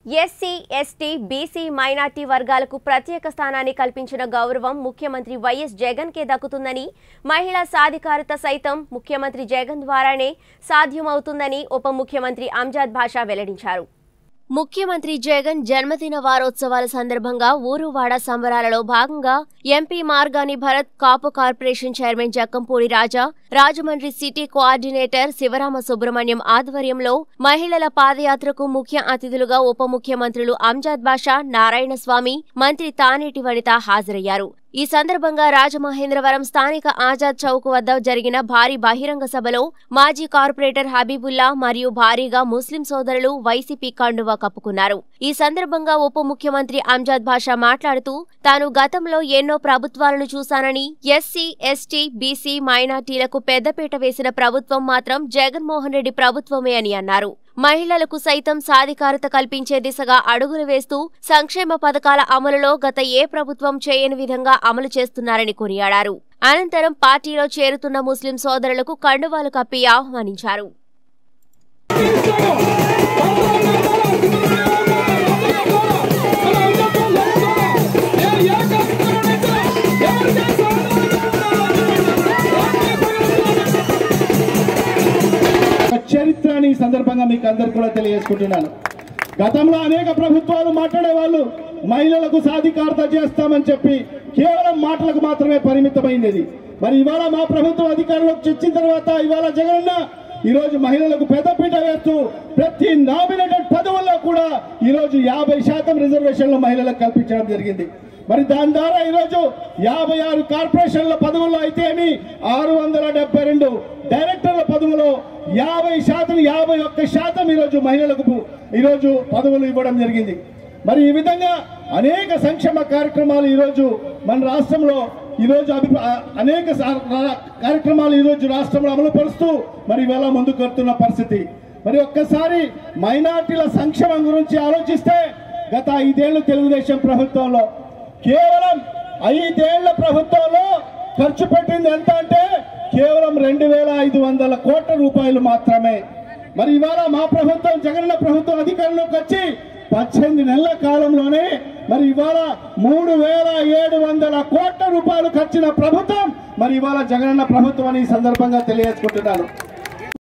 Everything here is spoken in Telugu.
ఎస్సీ ఎస్టీ బీసీ మైనార్టీ వర్గాలకు ప్రత్యేక స్థానాన్ని కల్పించిన గౌరవం ముఖ్యమంత్రి వైఎస్ జగన్ కే దక్కుతుందని మహిళా సాధికారత సైతం ముఖ్యమంత్రి జగన్ ద్వారానే సాధ్యమవుతుందని ఉప ముఖ్యమంత్రి అంజాద్ భాషా వెల్లడించారు ముఖ్యమంత్రి జగన్ జన్మదిన వారోత్సవాల సందర్భంగా ఊరువాడ సంబరాలలో భాగంగా MP Margani Bharat Kapu corporation chairman Jakkampudi Raja Rajahmundry city coordinator Sivarama Subrahmanyam ఆధ్వర్యంలో మహిళల పాదయాత్రకు ముఖ్య అతిథులుగా ఉప ముఖ్యమంత్రులు అంజాద్ బాషా నారాయణస్వామి మంత్రి తానేటి వనిత హాజరయ్యారు ఈ సందర్భంగా రాజమహేంద్రవరం స్థానిక ఆజాద్ చౌక్ వద్ద జరిగిన భారీ బహిరంగ సభలో మాజీ కార్పొరేటర్ హబీబుల్లా మరియు భారీగా ముస్లిం సోదరులు వైసీపీ కండువా కప్పుకున్నారు ఈ సందర్భంగా ఉప ముఖ్యమంత్రి అంజాద్ భాషా మాట్లాడుతూ తాను గతంలో ఎన్నో ప్రభుత్వాలను చూశానని ఎస్సీ ఎస్టీ బీసీ మైనార్టీలకు పెద్దపీట వేసిన ప్రభుత్వం మాత్రం జగన్మోహన్ రెడ్డి ప్రభుత్వమే అని అన్నారు మహిళలకు సైతం సాధికారత కల్పించే దిశగా అడుగులు వేస్తూ సంక్షేమ పథకాల అమలులో గత ఏ ప్రభుత్వం చేయని విధంగా అమలు చేస్తున్నారని కొనియాడారు అనంతరం పార్టీలో చేరుతున్న ముస్లిం సోదరులకు కండువాలు కప్పి ఆహ్వానించారు ఒక చరిత్రని ఈ సందర్భంగా మీకు అందరికి కూడా తెలియజేసుకుంటున్నాను గతంలో అనేక ప్రభుత్వాలు మాట్లాడే వాళ్ళు మహిళలకు సాధికారత చేస్తామని చెప్పి కేవలం మాటలకు మాత్రమే పరిమితమైనది మరి ఇవాళ మా ప్రభుత్వం అధికారంలోకి వచ్చిన తర్వాత ఇవాళ జగనన్న ఈ రోజు మహిళలకు పెద్దపీట వేస్తూ ప్రతి నామినేటెడ్ పదవుల్లో కూడా ఈ రోజు యాభై శాతం రిజర్వేషన్లు మహిళలకు కల్పించడం జరిగింది మరి దాని ద్వారా ఈరోజు యాభై ఆరు కార్పొరేషన్ల పదవుల్లో అయితేమి ఆరు వందల డెబ్బై రెండు డైరెక్టర్ల పదవులో యాభై శాతం యాభై ఒక్క శాతం ఈరోజు మహిళలకు ఈరోజు పదవులు ఇవ్వడం జరిగింది మరి ఈ విధంగా అనేక సంక్షేమ కార్యక్రమాలు ఈరోజు మన రాష్ట్రంలో ఈరోజు అభి ఆ- అనేక సా- రా- కార్యక్రమాలు ఈరోజు రాష్ట్రంలో అమలు పరుస్తూ మరి ఇవాళ ముందుకు వస్తున్న పరిస్థితి మరి ఒక్కసారి మైనార్టీల సంక్షేమం గురించి ఆలోచిస్తే గత ఐదేళ్లు తెలుగుదేశం ప్రభుత్వంలో కేవలం ఐదేళ్ల ప్రభుత్వంలో ఖర్చు పెట్టింది ఎంత అంటే కేవలం రెండు వేల ఐదు వందల కోట్ల రూపాయలు మాత్రమే మరి ఇవాళ మా ప్రభుత్వం జగనన్న ప్రభుత్వం అధికారంలోకి వచ్చి పద్దెనిమిది నెలల కాలంలోనే మరి ఇవాళ మూడు వేల ఏడు వందల కోట్ల రూపాయలు ఖర్చిన ప్రభుత్వం మరి ఇవాళ జగనన్న ప్రభుత్వం అని ఈ సందర్భంగా తెలియజేసుకుంటున్నాను